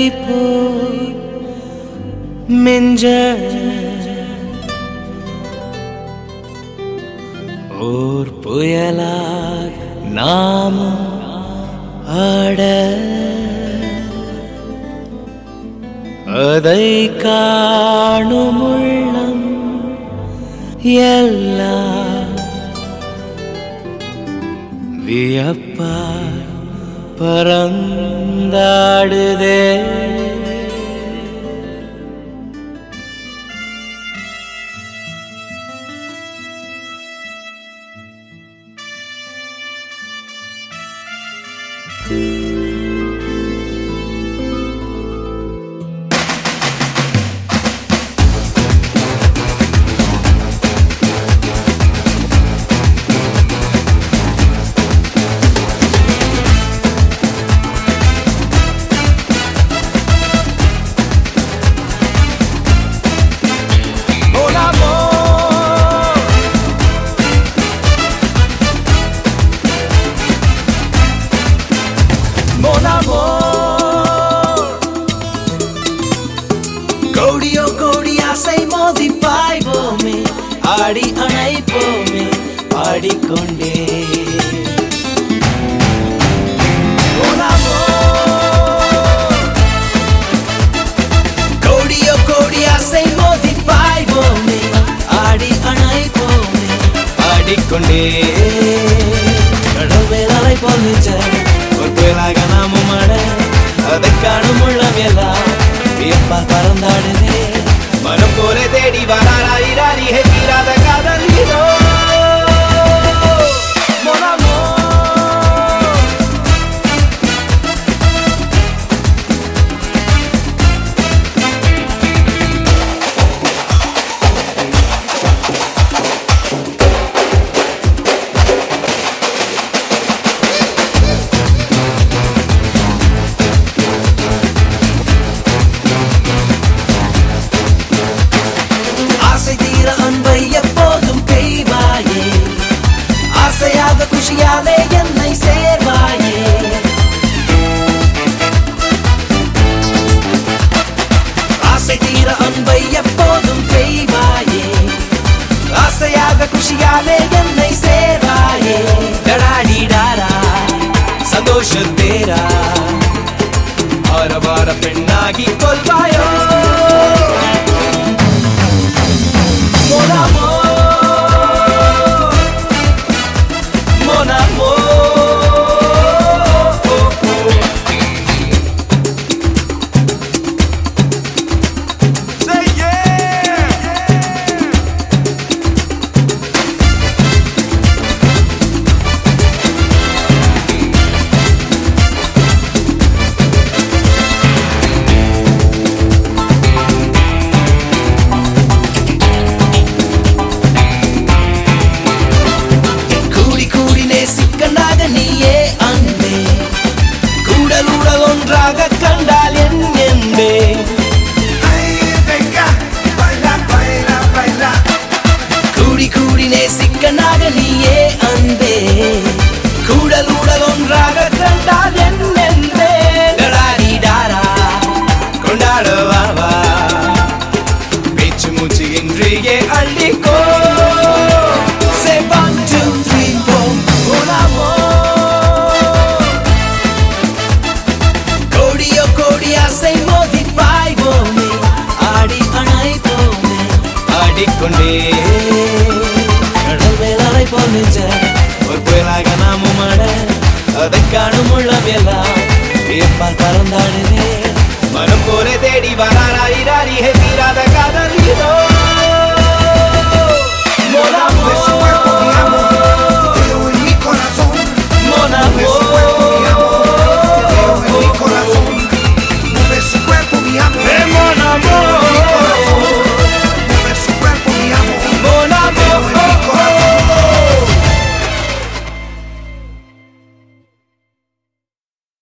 போ மிஞ்ச ஓர் புயலாய் நாமும் ஆட அதை காணும் உள்ளம் எல்லாம் வியப்பாய் பறந்தாடுதே Mon amor, mon amor. கோடியோ கோடி ஆசை மோதி பாய்வோமே ஆடி அணைப்போமே பாடிக்கொண்டே Mon amor, கோடியோ கோடி ஆசை மோதி பாய்வோமே ஆடி அணைப்போமே பாடிக்கொண்டே கடல் வேலை போல் மிஞ்ச ஒரு புயலாக நாமும் ஆட அதை காணும் உள்ளம் எல்லாம் வியப்பா பறந்தாடுதே மனம் போல தேடி வராராயிராரி ஹே தீராத காதல் இதோ Mon amor, ஆசை தீர அன்பை எப்போதும் பெய்வாயே ஆசையாக குஷியாலே என்னை சேர்வாயே ஆசை தீர அன்பை எப்போதும் பெய்வாயே ஆசையாக குஷியாலே என்னை சேர்வாயே டடாடிடாரா சந்தோஷம் தேரா ஆரவார பெண்ணாகி கொள்வாயோ Mon amour, mon amour. Say yeah! கூடி கூடி நேசிக்கண்டாக நீயே அன்பே கூடலுடல் ஒன்றாக கண்டால் என் என்பே Ay, venga, baila, baila, baila. கூடி கூடி நேசிக்கண்டாக நீயே அன்பே கூடலுடல் ஒன்றாக கண்டால் என் என்பே டடாடி டாரா கொண்டாடவாவா பேச்சு மூச்சு இன்றையே அள்ளிக்கோ Say one, two, three, four. Mon amor, கோடியோ கோடி ஆசை மோதி பாய்வோமே ஆடி அணைப்போமே ஆடிக்கொண்டே கடல் வேலை போல் நெஞ்ச ஒரு புயலாக நாமும் ஆட அதை காணும் உள்ளம் எல்லாம் வியப்பால் பறந்தாடுதே மனம் போல தேடி வராராயிராரி ஹே தீராத காதல் இதோ Mon amor,